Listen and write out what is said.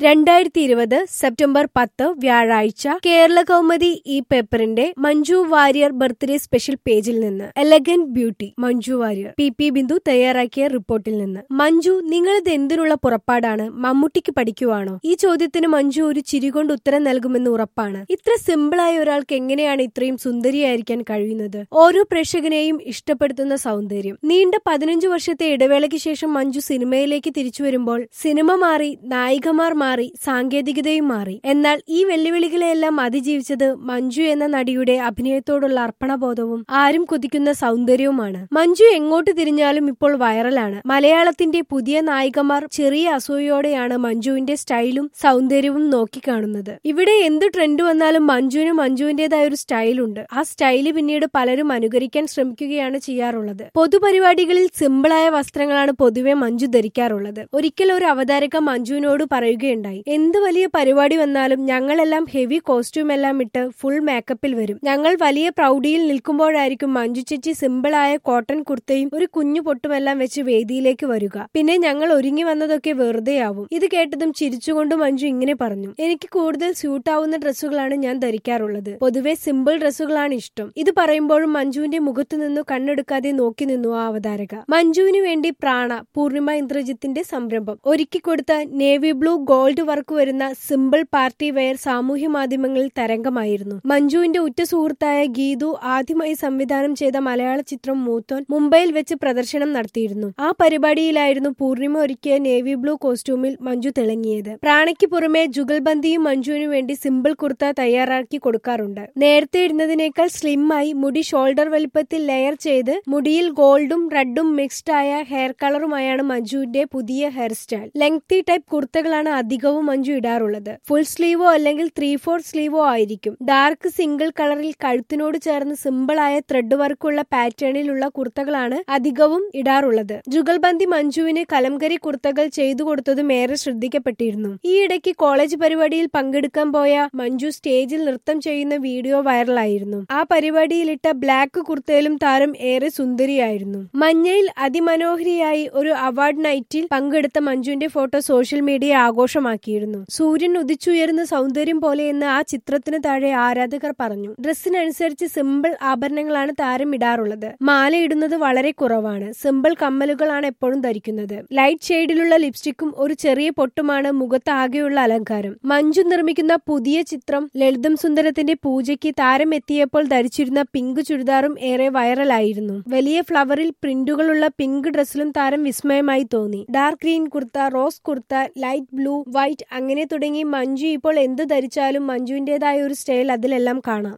രണ്ടായിരത്തി ഇരുപത് സെപ്റ്റംബർ പത്ത് വ്യാഴാഴ്ച കേരള കൗമുദി ഈ പേപ്പറിന്റെ മഞ്ജു വാര്യർ ബർത്ത്ഡേ സ്പെഷ്യൽ പേജിൽ നിന്ന് elegant beauty Manju Warrier P P Bindu തയ്യാറാക്കിയ റിപ്പോർട്ടിൽ നിന്ന് മഞ്ജു നിങ്ങളിത് എന്തിനുള്ള പുറപ്പാടാണ് മമ്മൂട്ടിക്ക് പഠിക്കുവാണോ ഈ ചോദ്യത്തിന് മഞ്ജു ഒരു ചിരി കൊണ്ട് ഉത്തരം നൽകുമെന്ന് ഉറപ്പാണ് ഇത്ര സിമ്പിളായ ഒരാൾക്ക് എങ്ങനെയാണ് ഇത്രയും സുന്ദരിയായിരിക്കാൻ കഴിയുന്നത് ഓരോ പ്രേക്ഷകനെയും ഇഷ്ടപ്പെടുത്തുന്ന സൗന്ദര്യം നീണ്ട പതിനഞ്ചു വർഷത്തെ ഇടവേളയ്ക്ക് ശേഷം മഞ്ജു സിനിമയിലേക്ക് തിരിച്ചു വരുമ്പോൾ സിനിമ മാറി നായികമാർ മാറി സാങ്കേതികതയും മാറി എന്നാൽ ഈ വെല്ലുവിളികളെല്ലാം അതിജീവിച്ചത് മഞ്ജു എന്ന നടിയുടെ അഭിനയത്തോടുള്ള അർപ്പണബോധവും ആരും കൊതിക്കുന്ന സൗന്ദര്യവുമാണ് മഞ്ജു എങ്ങോട്ട് തിരിഞ്ഞാലും ഇപ്പോൾ വൈറലാണ് മലയാളത്തിന്റെ പുതിയ നായികമാർ ചെറിയ അസൂയോടെയാണ് മഞ്ജുവിന്റെ സ്റ്റൈലും സൗന്ദര്യവും നോക്കിക്കാണുന്നത് ഇവിടെ എന്ത് ട്രെൻഡ് വന്നാലും മഞ്ജുവിന് മഞ്ജുവിന്റേതായ ഒരു സ്റ്റൈലുണ്ട് ആ സ്റ്റൈല് പിന്നീട് പലരും അനുകരിക്കാൻ ശ്രമിക്കുകയാണ് ചെയ്യാറുള്ളത് പൊതുപരിപാടികളിൽ സിമ്പിളായ വസ്ത്രങ്ങളാണ് പൊതുവെ മഞ്ജു ധരിക്കാറുള്ളത് ഒരിക്കൽ ഒരു അവതാരക മഞ്ജുവിനോട് പറയുകയുണ്ടായി എന്ത് വലിയ പരിപാടി വന്നാലും ഞങ്ങളെല്ലാം ഹെവി കോസ്റ്റ്യൂം എല്ലാം ഇട്ട് ഫുൾ മേക്കപ്പിൽ വരും ഞങ്ങൾ വലിയ പ്രൗഢിയിൽ നിൽക്കുമ്പോഴായിരിക്കും മഞ്ജു ചേച്ചി സിമ്പിളായ കോട്ടൺ കുർത്തയും ഒരു കുഞ്ഞു പൊട്ടുമെല്ലാം വെച്ച് വേദിയിലേക്ക് വരിക പിന്നെ ഞങ്ങൾ ഒരുങ്ങി വന്നതൊക്കെ വെറുതെയാവും ഇത് കേട്ടതും ചിരിച്ചുകൊണ്ട് മഞ്ജു ഇങ്ങനെ പറഞ്ഞു എനിക്ക് കൂടുതൽ സ്യൂട്ട് ആവുന്ന ഡ്രസ്സുകളാണ് ഞാൻ ധരിക്കാറുള്ളത് പൊതുവെ സിമ്പിൾ ഡ്രസ്സുകളാണ് ഇഷ്ടം ഇത് പറയുമ്പോഴും മഞ്ജുവിന്റെ മുഖത്തു നിന്നു കണ്ണെടുക്കാതെ നോക്കി നിന്നു ആ അവതാരക മഞ്ജുവിന് വേണ്ടി പ്രാണ പൂർണിമ ഇന്ദ്രജിത്തിന്റെ സംരംഭം ഒരുക്കി കൊടുത്ത നേവി ബ്ലൂ ഗോൾഡ് വർക്ക് വരുന്ന സിമ്പിൾ പാർട്ടി വെയർ സാമൂഹ്യ മാധ്യമങ്ങളിൽ തരംഗമായിരുന്നു മഞ്ജുവിന്റെ ഉറ്റ സുഹൃത്തായ ഗീതു ആദ്യമായി സംവിധാനം ചെയ്ത മലയാള ചിത്രം മൂത്തോൻ മുംബൈയിൽ വെച്ച് പ്രദർശനം നടത്തിയിരുന്നു ആ പരിപാടിയിലായിരുന്നു പൂർണിമ ഒരുക്കിയ നേവി ബ്ലൂ കോസ്റ്റ്യൂമിൽ മഞ്ജു തിളങ്ങിയത് പ്രാണയ്ക്ക് പുറമെ ജുഗൽബന്ദിയും മഞ്ജുവിനു വേണ്ടി സിമ്പിൾ കുർത്ത തയ്യാറാക്കി കൊടുക്കാറുണ്ട് നേരത്തെ ഇടുന്നതിനേക്കാൾ സ്ലിമ്മായി മുടി ഷോൾഡർ വലിപ്പത്തിൽ ലെയർ ചെയ്ത് മുടിയിൽ ഗോൾഡും റെഡും മിക്സ്ഡ് ആയ ഹെയർ കളറുമായാണ് മഞ്ജുവിന്റെ പുതിയ ഹെയർ സ്റ്റൈൽ ലെങ്തി ടൈപ്പ് കുർത്തകളാണ് അധികവും മഞ്ജു ഇടാറുള്ളത് ഫുൾ സ്ലീവോ അല്ലെങ്കിൽ ത്രീ ഫോർ സ്ലീവോ ആയിരിക്കും ഡാർക്ക് സിംഗിൾ കളറിൽ കഴുത്തിനോട് ചേർന്ന് സിമ്പിളായ ത്രെഡ് വർക്കുള്ള പാറ്റേണിലുള്ള കുർത്തകളാണ് അധികവും ഇടാറുള്ളത് ജുഗൽബന്ദി മഞ്ജുവിന് കലംകരി കുർത്തകൾ ചെയ്തു കൊടുത്തതും ഏറെ ശ്രദ്ധിക്കപ്പെട്ടിരുന്നു ഈ ഇടയ്ക്ക് കോളേജ് പരിപാടിയിൽ പങ്കെടുക്കാൻ പോയ മഞ്ജു സ്റ്റേജിൽ നൃത്തം ചെയ്യുന്ന വീഡിയോ വൈറലായിരുന്നു ആ പരിപാടിയിലിട്ട ബ്ലാക്ക് കുർത്തയിലും താരം ഏറെ സുന്ദരിയായിരുന്നു മഞ്ഞയിൽ അതിമനോഹരിയായി ഒരു അവാർഡ് നൈറ്റിൽ പങ്കെടുത്ത മഞ്ജുവിന്റെ ഫോട്ടോ സോഷ്യൽ മീഡിയ ആഘോഷമാക്കിയിരുന്നു സൂര്യൻ ഉദിച്ചുയരുന്ന സൗന്ദര്യം പോലെയെന്ന് ആ ചിത്രത്തിന് താഴെ ആരാധകർ പറഞ്ഞു ഡ്രസ്സിനനുസരിച്ച് സിമ്പിൾ ആഭരണങ്ങളാണ് താരം ഇടാറുള്ളത് മാല ഇടുന്നത് വളരെ കുറവാണ് സിമ്പിൾ കമ്മലുകളാണ് എപ്പോഴും ധരിക്കുന്നത് ലൈറ്റ് ഷെയ്ഡിലുള്ള ലിപ്സ്റ്റിക്കും ഒരു ചെറിയ പൊട്ടുമാണ് മുഖത്ത് ആകെയുള്ള അലങ്കാരം മഞ്ജു നിർമ്മിക്കുന്ന പുതിയ ചിത്രം ലളിതം സുന്ദരത്തിന്റെ പൂജയ്ക്ക് താരം എത്തിയപ്പോൾ ധരിച്ചിരുന്ന പിങ്ക് ചുരിദാറും ഏറെ വൈറലായിരുന്നു വലിയ ഫ്ലവറിൽ പ്രിന്റുകളുള്ള പിങ്ക് ഡ്രസ്സിലും താരം വിസ്മയമായി തോന്നി dark green kurta rose kurta light blue white അങ്ങനെ തുടങ്ങി മഞ്ജു ഇപ്പോൾ എന്ത് ധരിച്ചാലും മഞ്ജുവിന്റേതായ ഒരു സ്റ്റൈൽ അതിലെല്ലാം കാണാം